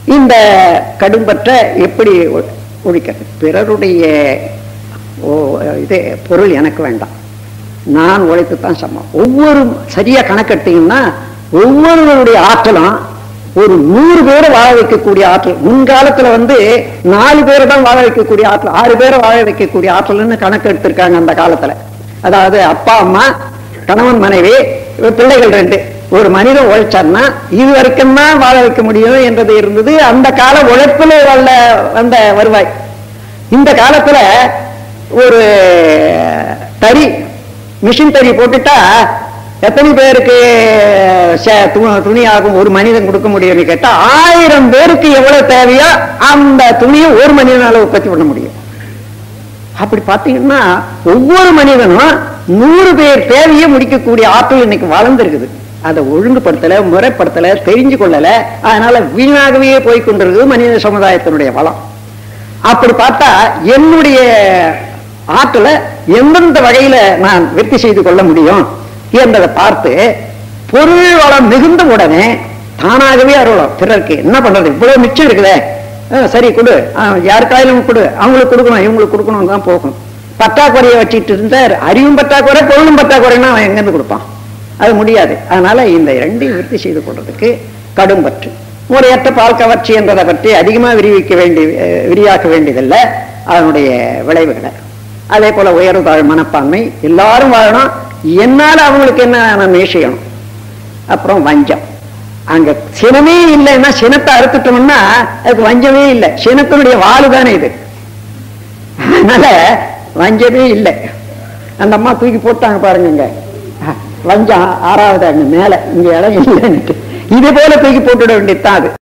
இந்த கடும்பற்ற எப்படி ஒ- ஒழிக்கிறது பிறருடைய ஓ இது பொருள் எனக்கு வேண்டாம் நான் உழைத்து தான் சமம் ஒவ்வொரு சரியா கணக்கெட்டீங்கன்னா ஒவ்வொருவருடைய ஆற்றலும் ஒரு நூறு பேரை வாழ வைக்கக்கூடிய ஆற்றல் முன்காலத்துல வந்து நாலு பேரை தான் வாழ வைக்கக்கூடிய ஆற்றல் ஆறு பேரை வாழ வைக்கக்கூடிய ஆற்றல்னு கணக்கு எடுத்திருக்காங்க அந்த காலத்துல அதாவது அப்பா அம்மா கணவன் மனைவி பிள்ளைகள் ரெண்டு ஒரு மனிதன் உழைச்சான்னா இது வரைக்கும் தான் வாழ வைக்க முடியும் என்றது இருந்தது அந்த கால உழைப்புல வந்த வந்த வருவாய் இந்த காலத்துல ஒரு தறி மிஷின் தறி போட்டுட்டா எத்தனை பேருக்கு சே- து- துணி ஆகும் ஒரு மனிதன் கொடுக்க முடியும்னு கேட்டா ஆயிரம் பேருக்கு எவ்வளவு தேவையோ அந்த துணியை ஒரு மனிதனால உற்பத்தி பண்ண முடியும் அப்படி பாத்தீங்கன்னா ஒவ்வொரு மனிதனும் நூறு பேர் தேவையை முடிக்கக்கூடிய ஆற்றல் இன்னைக்கு வளர்ந்துருக்குது அதை ஒழுங்குபடுத்தல முறைப்படுத்தல தெரிஞ்சு கொள்ளல அதனால வீணாகவே போய் கொண்டிருக்குது மனித சமுதாயத்தினுடைய வளம் அப்படி பார்த்தா என்னுடைய ஆற்றலை எந்தெந்த வகையில நான் வெற்றி செய்து கொள்ள முடியும் என்பதை பார்த்து பொருள் வளம் மிகுந்த உடனே தானாகவே அருளும் பிறருக்கு என்ன பண்றது இவ்வளவு மிச்சம் இருக்குதே ஆ, சரி கொடு ஆ, யாருக்காயிலும் கொடு அவங்களுக்கு கொடுக்கணும் இவங்களுக்கு கொடுக்கணும் தான் போகும் பற்றாக்குறையை வச்சிட்டு இருந்தார் அறிவும் பற்றாக்குறை பொருளும் பற்றாக்குறைன்னா அவன் எங்கிருந்து கொடுப்பான் அது முடியாது அதனால இந்த ரெண்டையும் விருத்தி செய்து கொள்றதுக்கு கடும் பற்று முறையற்ற பால் கவர்ச்சி என்பதை பற்றி அதிகமா விரிவிக்க வேண்டி அஹ், விரிவாக்க வேண்டியதில்லை அதனுடைய விளைவுகளை அதே போல உயர்வு தாழ் மனப்பான்மை எல்லாரும் வாழணும் என்னால அவங்களுக்கு என்ன நன்மை செய்யணும் அப்புறம் வஞ்சம் அங்க சினமே இல்லைன்னா சினத்தை அறுத்துட்டோம்னா அதுக்கு வஞ்சமே இல்லை சினத்தினுடைய வாழு தானே இது அதனால வஞ்சமே இல்லை அந்த அம்மா தூக்கி போட்டாங்க பாருங்க இங்க வஞ்சம் ஆறாவது அங்க மேல இங்க இடம் இல்லைன்னுட்டு இது போல தூக்கி போட்டுட வேண்டியதுதான் அது